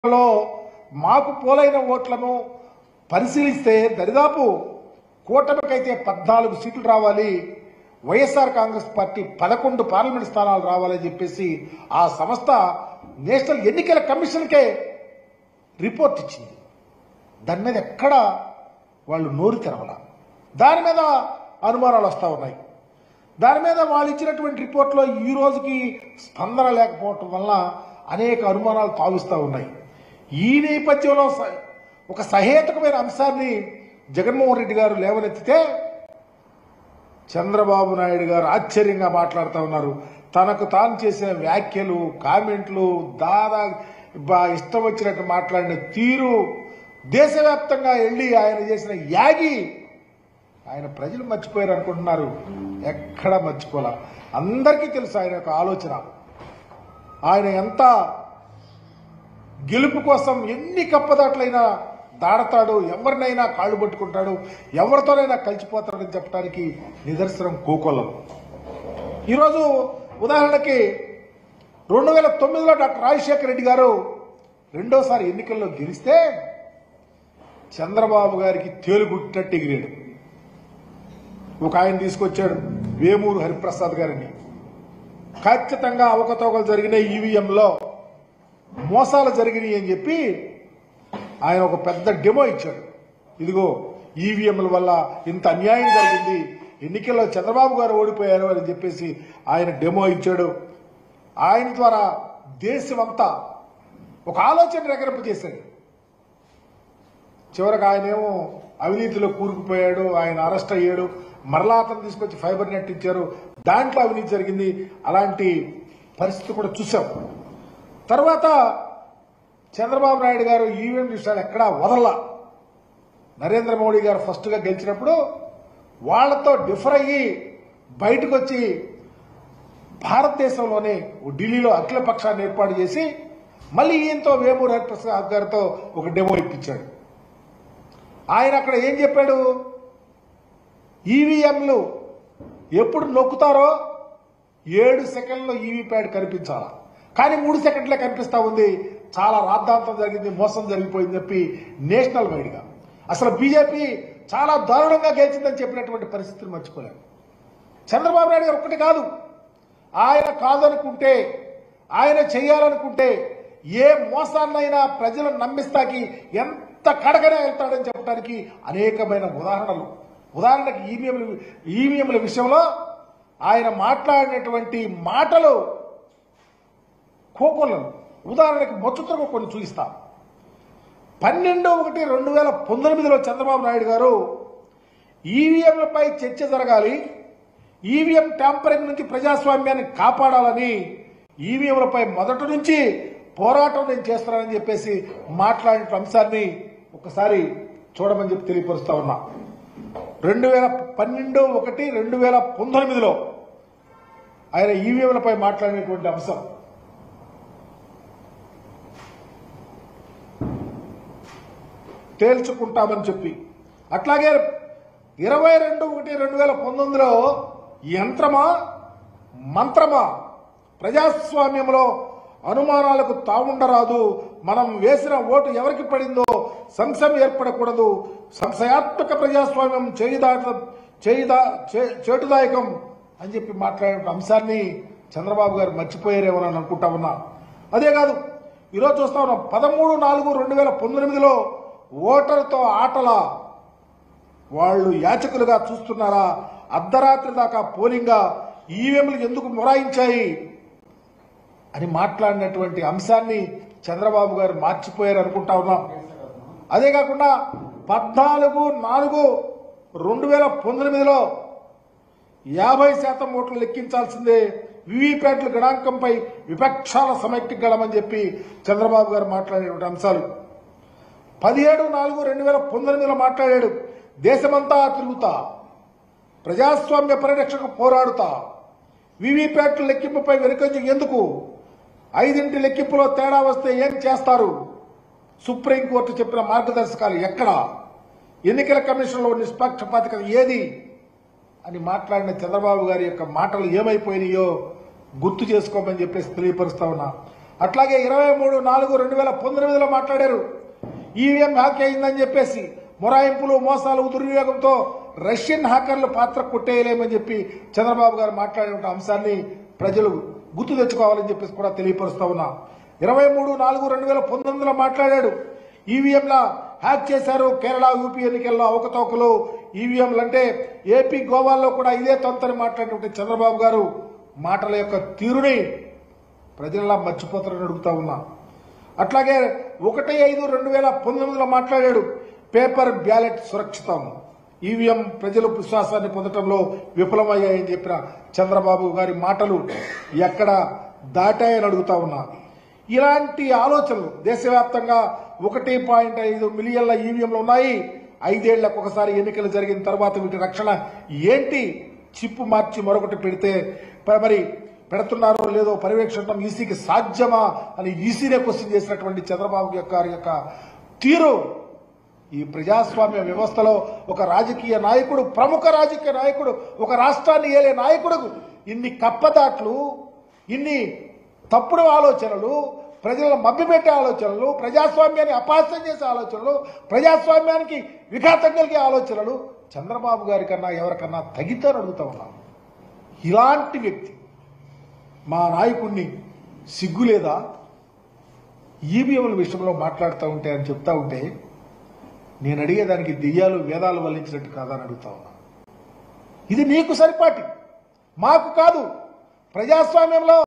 లో మాకు పోలైన ఓట్లను పరిశీలిస్తే దరిదాపు కూటమికైతే పద్నాలుగు సీట్లు రావాలి వైఎస్ఆర్ కాంగ్రెస్ పార్టీ పదకొండు పార్లమెంట్ స్థానాలు రావాలని చెప్పేసి ఆ సంస్థ నేషనల్ ఎన్నికల కమిషన్కే రిపోర్ట్ ఇచ్చింది దాని మీద ఎక్కడ వాళ్ళు నోరు తెరవల దాని మీద అనుమానాలు వస్తూ ఉన్నాయి దాని మీద వాళ్ళు ఇచ్చినటువంటి రిపోర్ట్లో ఈ రోజుకి స్పందన లేకపోవటం వల్ల అనేక అనుమానాలు తావిస్తూ ఉన్నాయి ఈ నేపథ్యంలో స- ఒక సహేతుకమైన అంశాన్ని జగన్మోహన్ రెడ్డి గారు లేవనెత్తితే చంద్రబాబు నాయుడు గారు ఆశ్చర్యంగా మాట్లాడుతూ ఉన్నారు తనకు తాను చేసిన వ్యాఖ్యలు కామెంట్లు దాదా బా- ఇష్టం వచ్చినట్టు మాట్లాడిన తీరు దేశవ్యాప్తంగా వెళ్ళి ఆయన చేసిన యాగి ఆయన ప్రజలు మర్చిపోయారు అనుకుంటున్నారు ఎక్కడ మర్చిపోలే అందరికీ తెలుసు ఆయన యొక్క ఆలోచన ఆయన ఎంత గెలుపు కోసం ఎన్ని కప్పదాట్లైనా దాడతాడు ఎవరినైనా కాళ్ళు పట్టుకుంటాడు ఎవరితోనైనా కలిసిపోతాడని చెప్పడానికి నిదర్శనం కోకొల్లం ఈరోజు ఉదాహరణకి రెండు వేల తొమ్మిదిలో డాక్టర్ రాజశేఖర రెడ్డి గారు రెండోసారి ఎన్నికల్లో గెలిస్తే చంద్రబాబు గారికి తేలుగుట్టినట్టు ఎగిరాడు ఒక ఆయన తీసుకొచ్చాడు వేమూరు హరిప్రసాద్ గారిని ఖచ్చితంగా అవకతవకలు జరిగిన ఈవీఎంలో మోసాలు జరిగినాయి అని చెప్పి ఆయన ఒక పెద్ద డెమో ఇచ్చాడు ఇదిగో ఈవీఎంల వల్ల ఇంత అన్యాయం జరిగింది ఎన్నికల్లో చంద్రబాబు గారు ఓడిపోయారు అని చెప్పేసి ఆయన డెమో ఇచ్చాడు ఆయన ద్వారా దేశమంతా ఒక ఆలోచన రెగరింపు చేశాడు చివరికి ఆయనేమో అవినీతిలో కూరుకుపోయాడు ఆయన అరెస్ట్ అయ్యాడు మరలా అతను తీసుకొచ్చి ఫైబర్ నెట్ ఇచ్చారు దాంట్లో అవినీతి జరిగింది అలాంటి పరిస్థితి కూడా చూసాం తర్వాత చంద్రబాబు నాయుడు గారు ఈవీఎం విషయాలు ఎక్కడా వదల్లా నరేంద్ర మోడీ గారు ఫస్ట్గా గెలిచినప్పుడు వాళ్ళతో డిఫర్ అయ్యి బయటకు వచ్చి భారతదేశంలోనే ఢిల్లీలో అఖిల పక్షాన్ని ఏర్పాటు చేసి మళ్ళీ ఈయనతో వేమూరు హరిప్రసాద్ గారితో ఒక డెమో ఇప్పించాడు ఆయన అక్కడ ఏం చెప్పాడు ఈవీఎంలు ఎప్పుడు నొక్కుతారో ఏడు సెకండ్లో ఈవీ ప్యాడ్ కనిపించాలా కానీ మూడు సెకండ్లే కనిపిస్తా ఉంది చాలా రాద్ధాంతం జరిగింది మోసం జరిగిపోయింది చెప్పి నేషనల్ వైడ్గా అసలు బీజేపీ చాలా దారుణంగా గెలిచిందని చెప్పినటువంటి పరిస్థితిని మర్చిపోలేము చంద్రబాబు నాయుడు గారు ఒక్కటి కాదు ఆయన కాదనుకుంటే ఆయన చేయాలనుకుంటే ఏ మోసాన్నైనా ప్రజలను నమ్మిస్తాకి ఎంత కడగనే వెళ్తాడని చెప్పడానికి అనేకమైన ఉదాహరణలు ఉదాహరణకి ఈవీఎంల ఈవీఎంల విషయంలో ఆయన మాట్లాడినటువంటి మాటలు కోకొల్లను ఉదాహరణకి మొచ్చుతరకు కొన్ని చూపిస్తా పన్నెండు ఒకటి రెండు వేల పంతొమ్మిదిలో చంద్రబాబు నాయుడు గారు ఈవీఎంలపై చర్చ జరగాలి ఈవీఎం ట్యాంపరింగ్ నుంచి ప్రజాస్వామ్యాన్ని కాపాడాలని ఈవీఎంలపై మొదటి నుంచి పోరాటం నేను చేస్తున్నానని చెప్పేసి మాట్లాడిన అంశాన్ని ఒకసారి చూడమని చెప్పి తెలియపరుస్తా ఉన్నా రెండు వేల పన్నెండు ఒకటి రెండు వేల పంతొమ్మిదిలో ఆయన ఈవీఎంలపై మాట్లాడినటువంటి అంశం తేల్చుకుంటామని చెప్పి అట్లాగే ఇరవై రెండు ఒకటి రెండు వేల పంతొమ్మిదిలో యంత్రమా మంత్రమా ప్రజాస్వామ్యంలో అనుమానాలకు తావుండరాదు మనం వేసిన ఓటు ఎవరికి పడిందో సంశయం ఏర్పడకూడదు సంశయాత్మక ప్రజాస్వామ్యం చేయుదాట చేయుదా చే- చేటుదాయకం అని చెప్పి మాట్లాడిన అంశాన్ని చంద్రబాబు గారు మర్చిపోయారేమో అని అనుకుంటా ఉన్నా అదే కాదు ఈరోజు చూస్తా ఉన్నాం పదమూడు నాలుగు రెండు వేల పంతొమ్మిదిలో ఓటర్తో ఆటల వాళ్ళు యాచకులుగా చూస్తున్నారా అర్ధరాత్రి దాకా పోలింగా ఈవీఎంలు ఎందుకు మొరాయించాయి అని మాట్లాడినటువంటి అంశాన్ని చంద్రబాబు గారు మార్చిపోయారు అనుకుంటా ఉన్నాం అదే కాకుండా పద్నాలుగు నాలుగు రెండు వేల పంతొమ్మిదిలో యాభై శాతం ఓట్లు లెక్కించాల్సిందే వివిప్యాట్ల గణాంకంపై విపక్షాల సమైక్య గడమని చెప్పి చంద్రబాబు గారు మాట్లాడినటువంటి అంశాలు పదిహేడు నాలుగు రెండు వేల పంతొమ్మిదిలో మాట్లాడాడు దేశమంతా తిరుగుతా ప్రజాస్వామ్య పరిరక్షకు పోరాడుతా వివిప్యాట్ల లెక్కింపుపై వెనుకంజ ఎందుకు ఐదింటి లెక్కింపులో తేడా వస్తే ఏం చేస్తారు సుప్రీంకోర్టు చెప్పిన మార్గదర్శకాలు ఎక్కడ ఎన్నికల కమిషన్లో నిష్పక్షపాతికత ఏది అని మాట్లాడిన చంద్రబాబు గారి యొక్క మాటలు ఏమైపోయినాయో గుర్తు చేసుకోమని చెప్పేసి తెలియపరుస్తా ఉన్నా అట్లాగే ఇరవై మూడు నాలుగు రెండు వేల పంతొమ్మిదిలో మాట్లాడారు ఈవీఎం హ్యాక్ అయిందని చెప్పేసి మొరాయింపులు మోసాలు దుర్వినియోగంతో రష్యన్ హ్యాకర్లు పాత్ర కొట్టేయలేమని చెప్పి చంద్రబాబు గారు మాట్లాడిన అంశాన్ని ప్రజలు గుర్తు తెచ్చుకోవాలని చెప్పేసి కూడా తెలియపరుస్తా ఉన్నా ఇరవై మూడు నాలుగు రెండు వేల పంతొమ్మిదిలో మాట్లాడాడు ఈవీఎంల హ్యాక్ చేశారు కేరళ యూపీ ఎన్నికల్లో అవకతవకలు ఈవీఎంలు అంటే ఏపీ గోవాల్లో కూడా ఇదే తొంతని మాట్లాడినటువంటి చంద్రబాబు గారు మాటల యొక్క తీరుని ప్రజలలా మర్చిపోతారని అడుగుతా ఉన్నా అట్లాగే ఒకటి ఐదు రెండు వేల పంతొమ్మిదిలో మాట్లాడాడు పేపర్ బ్యాలెట్ సురక్షితం ఈవీఎం ప్రజల విశ్వాసాన్ని పొందడంలో విఫలమయ్యాయని చెప్పిన చంద్రబాబు గారి మాటలు ఎక్కడ దాటాయని అడుగుతా ఉన్నా ఇలాంటి ఆలోచనలు దేశవ్యాప్తంగా ఒకటి పాయింట్ ఐదు మిలియన్ల ఈవీఎంలు ఉన్నాయి ఐదేళ్లకు ఒకసారి ఎన్నికలు జరిగిన తర్వాత వీటి రక్షణ ఏంటి చిప్పు మార్చి మరొకటి పెడితే ప- మరి పెడుతున్నారో లేదో పర్యవేక్షించడం ఈసీకి సాధ్యమా అని ఈసీనే క్వశ్చన్ చేసినటువంటి చంద్రబాబు యొక్క గారి యొక్క తీరు ఈ ప్రజాస్వామ్య వ్యవస్థలో ఒక రాజకీయ నాయకుడు ప్రముఖ రాజకీయ నాయకుడు ఒక రాష్ట్రాన్ని ఏలే నాయకుడు ఇన్ని కప్పదాట్లు ఇన్ని తప్పుడు ఆలోచనలు ప్రజలను మభ్యపెట్టే ఆలోచనలు ప్రజాస్వామ్యాన్ని అపహాస్యం చేసే ఆలోచనలు ప్రజాస్వామ్యానికి విఘాతం కలిగే ఆలోచనలు చంద్రబాబు గారి కన్నా ఎవరికన్నా తగ్గితే అడుగుతా ఉన్నాను ఇలాంటి వ్యక్తి మా నాయకుడిని సిగ్గులేదా ఈవీఎంల విషయంలో మాట్లాడుతూ ఉంటే అని చెప్తా ఉంటే నేను అడిగేదానికి దెయ్యాలు వేదాలు వల్లించినట్టు కాదని అడుగుతా ఉన్నా ఇది నీకు సరిపాటి మాకు కాదు ప్రజాస్వామ్యంలో